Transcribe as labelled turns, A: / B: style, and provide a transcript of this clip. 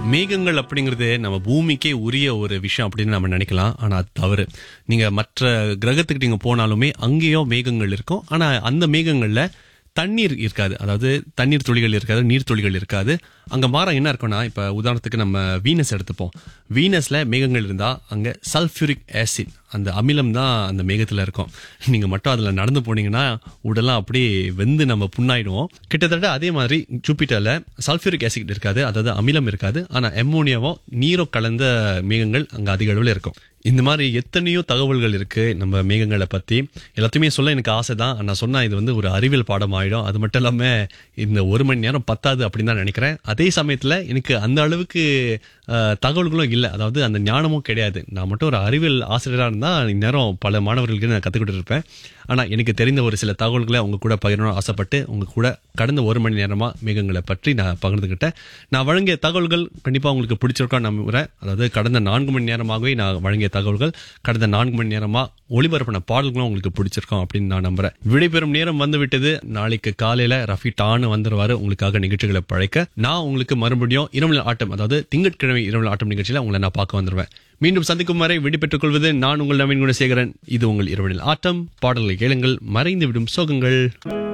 A: மேகங்கள் அப்படிங்கிறது நம்ம பூமிக்கே உரிய ஒரு விஷயம் அப்படின்னு நம்ம நினைக்கலாம் ஆனா அது தவறு நீங்க மற்ற கிரகத்துக்கு நீங்க போனாலுமே அங்கேயும் மேகங்கள் இருக்கும் ஆனா அந்த மேகங்கள்ல தண்ணீர் இருக்காது அதாவது தண்ணீர் துளிகள் இருக்காது நீர் துளிகள் இருக்காது அங்க மாறம் என்ன இருக்கும்னா இப்ப உதாரணத்துக்கு நம்ம வீனஸ் எடுத்துப்போம் வீனஸ்ல மேகங்கள் இருந்தா அங்க சல்ஃபியூரிக் ஆசிட் அந்த அமிலம் தான் அந்த மேகத்துல இருக்கும் நீங்க மட்டும் அதுல நடந்து போனீங்கன்னா உடலாம் அப்படியே வெந்து நம்ம புண்ணாயிடுவோம் கிட்டத்தட்ட அதே மாதிரி ஜூபிட்டர்ல சல்ஃபியூரிக் ஆசிட் இருக்காது அதாவது அமிலம் இருக்காது ஆனா அம்மோனியாவும் நீரோ கலந்த மேகங்கள் அங்க அதிக அளவில் இருக்கும் இந்த மாதிரி எத்தனையோ தகவல்கள் இருக்கு நம்ம மேகங்களை பத்தி எல்லாத்தையுமே சொல்ல எனக்கு ஆசை தான் நான் சொன்னா இது வந்து ஒரு அறிவியல் பாடம் ஆயிடும் அது மட்டும் இல்லாம இந்த ஒரு மணி நேரம் பத்தாது அப்படின்னு தான் நினைக்கிறேன் அதே சமயத்துல எனக்கு அந்த அளவுக்கு அஹ், தகவல்களும் இல்லை அதாவது அந்த ஞானமும் கிடையாது நான் மட்டும் ஒரு அறிவியல் ஆசிரியராக இருந்தா இந்நேரம் பல மாணவர்களுக்கு நான் கத்துக்கிட்டு இருப்பேன் ஆனா எனக்கு தெரிந்த ஒரு சில தகவல்களை உங்க கூட பகிரணும்னு ஆசைப்பட்டு உங்க கூட கடந்த ஒரு மணி நேரமா மேகங்களை பற்றி நான் பகிர்ந்துக்கிட்டேன் நான் வழங்கிய தகவல்கள் கண்டிப்பா உங்களுக்கு பிடிச்சிருக்கோம் நம்புறேன் அதாவது கடந்த நான்கு மணி நேரமாகவே நான் வழங்கிய தகவல்கள் கடந்த நான்கு மணி நேரமா ஒளிபரப்பின பாடல்களும் உங்களுக்கு பிடிச்சிருக்கோம் அப்படின்னு நான் நம்புறேன் விடைபெறும் நேரம் வந்து விட்டது நாளைக்கு காலையில ரஃபி டான்னு வந்துருவாரு உங்களுக்காக நிகழ்ச்சிகளை பழைக்க நான் உங்களுக்கு மறுபடியும் இரவு ஆட்டம் அதாவது திங்கட்கிழமை இரவு ஆட்டம் நிகழ்ச்சியில உங்களை நான் பார்க்க வந்துருவேன் மீண்டும் சந்திக்கும் வரை விடைபெற்றுக் கொள்வது நான் உங்கள் நவீன் குணசேகரன் இது உங்கள் இரவனில் ஆட்டம் பாடல்களை கேளுங்கள் மறைந்து விடும் சோகங்கள்